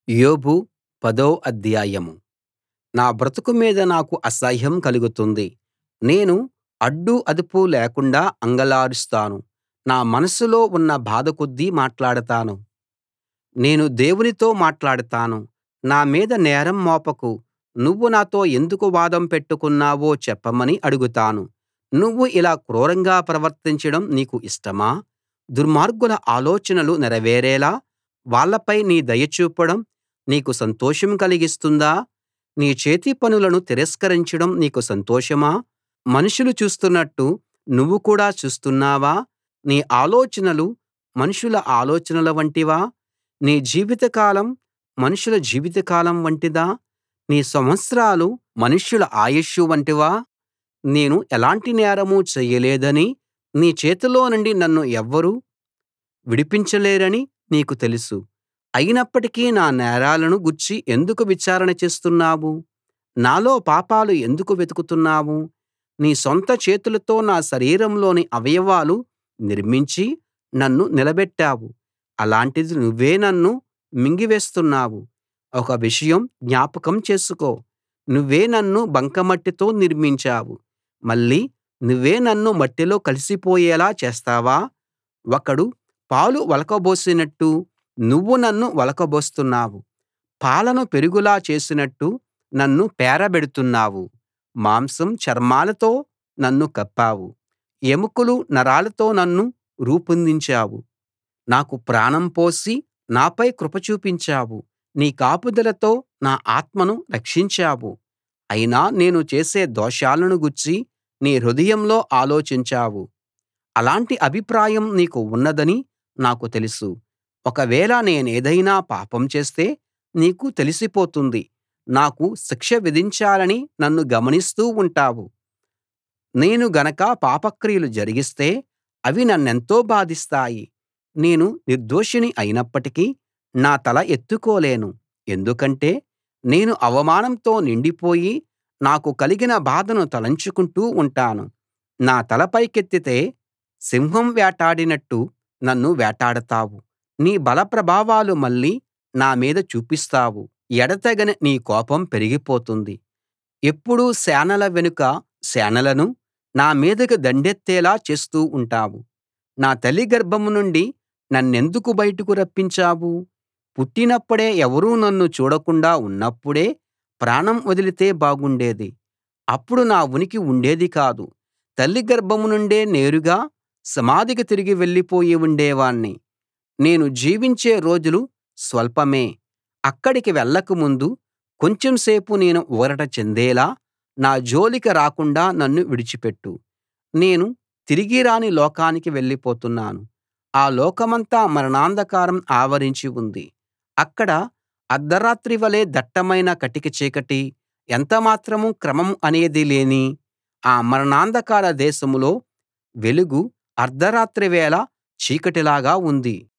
యోబు పదో అధ్యాయం నా బ్రతుకు మీద నాకు అసహ్యం కలుగుతుంది నేను అడ్డూ అదుపూ లేకుండా అంగలారుస్తాను నా మనసులో ఉన్న బాధ కొద్దీ మాట్లాడతాను నేను దేవునితో మాట్లాడతాను నా మీద నేరం మోపకు నువ్వు నాతో ఎందుకు వాదం పెట్టుకున్నావో చెప్పమని అడుగుతాను నువ్వు ఇలా క్రూరంగా ప్రవర్తించడం నీకు ఇష్టమా దుర్మార్గుల ఆలోచనలు నెరవేరేలా వాళ్ళపై నీ దయ చూపడం నీకు సంతోషం కలిగిస్తుందా నీ చేతి పనులను తిరస్కరించడం నీకు సంతోషమా మనుషులు చూస్తున్నట్టు నువ్వు కూడా చూస్తున్నావా నీ ఆలోచనలు మనుషుల ఆలోచనల వంటివా నీ జీవితకాలం మనుషుల జీవితకాలం వంటిదా నీ సంవత్సరాలు మనుష్యుల ఆయుష్షు వంటివా నేను ఎలాంటి నేరం చెయ్యలేదని నీ చేతిలో నుండి నన్ను ఎవ్వరూ విడిపించలేరని నీకు తెలుసు అయినప్పటికీ నా నేరాలను గూర్చి ఎందుకు విచారణ చేస్తున్నావు నాలో పాపాలు ఎందుకు వెతుకుతున్నావు నీ సొంత చేతులతో నా శరీరంలోని అవయవాలు నిర్మించి నన్ను నిలబెట్టావు అలాంటిది నువ్వే నన్ను మింగివేస్తున్నావు ఒక విషయం జ్ఞాపకం చేసుకో నువ్వే నన్ను బంకమట్టితో నిర్మించావు మళ్ళీ నువ్వే నన్ను మట్టిలో కలిసిపోయేలా చేస్తావా ఒకడు పాలు ఒలకబోసినట్టు నువ్వు నన్ను ఒలకబోస్తున్నావు పాలను పెరుగులా చేసినట్టు నన్ను పేరబెడుతున్నావు మాంసం చర్మాలతో నన్ను కప్పావు ఎముకలు నరాలతో నన్ను రూపొందించావు నాకు ప్రాణం పోసి నాపై కృప చూపించావు నీ కాపుదలతో నా ఆత్మను రక్షించావు అయినా నేను చేసే దోషాలను గూర్చి నీ హృదయంలో ఆలోచించావు అలాంటి అభిప్రాయం నీకు ఉన్నదని నాకు తెలుసు ఒకవేళ నేనేదైనా పాపం చేస్తే నీకు తెలిసిపోతుంది నాకు శిక్ష విధించాలని నన్ను గమనిస్తూ ఉంటావు నేను గనక పాపక్రియలు జరిగిస్తే అవి నన్నెంతో బాధిస్తాయి నేను నిర్దోషిని అయినప్పటికీ నా తల ఎత్తుకోలేను ఎందుకంటే నేను అవమానంతో నిండిపోయి నాకు కలిగిన బాధను తలంచుకుంటూ ఉంటాను నా తల పైకెత్తితే సింహం వేటాడినట్టు నన్ను వేటాడతావు నీ బల ప్రభావాలు మళ్ళీ నా మీద చూపిస్తావు ఎడతెగని నీ కోపం పెరిగిపోతుంది ఎప్పుడూ సేనల వెనుక సేనలను నా మీదికి దండెత్తేలా చేస్తూ ఉంటావు నా తల్లి గర్భం నుండి నన్నెందుకు బయటకు రప్పించావు పుట్టినప్పుడే ఎవరూ నన్ను చూడకుండా ఉన్నప్పుడే ప్రాణం వదిలితే బాగుండేది అప్పుడు నా ఉనికి ఉండేది కాదు తల్లి గర్భం నుండే నేరుగా సమాధికి తిరిగి వెళ్ళిపోయి ఉండేవాణ్ణి నేను జీవించే రోజులు స్వల్పమే అక్కడికి వెళ్ళక ముందు కొంచెం సేపు నేను ఊరట చెందేలా నా జోలికి రాకుండా నన్ను విడిచిపెట్టు నేను తిరిగి రాని లోకానికి వెళ్ళిపోతున్నాను ఆ లోకమంతా మరణాంధకారం ఆవరించి ఉంది అక్కడ అర్థరాత్రి వలే దట్టమైన కటిక చీకటి ఎంతమాత్రం క్రమం అనేది లేని ఆ మరణాంధకార దేశంలో వెలుగు అర్థరాత్రి వేళ చీకటిలాగా ఉంది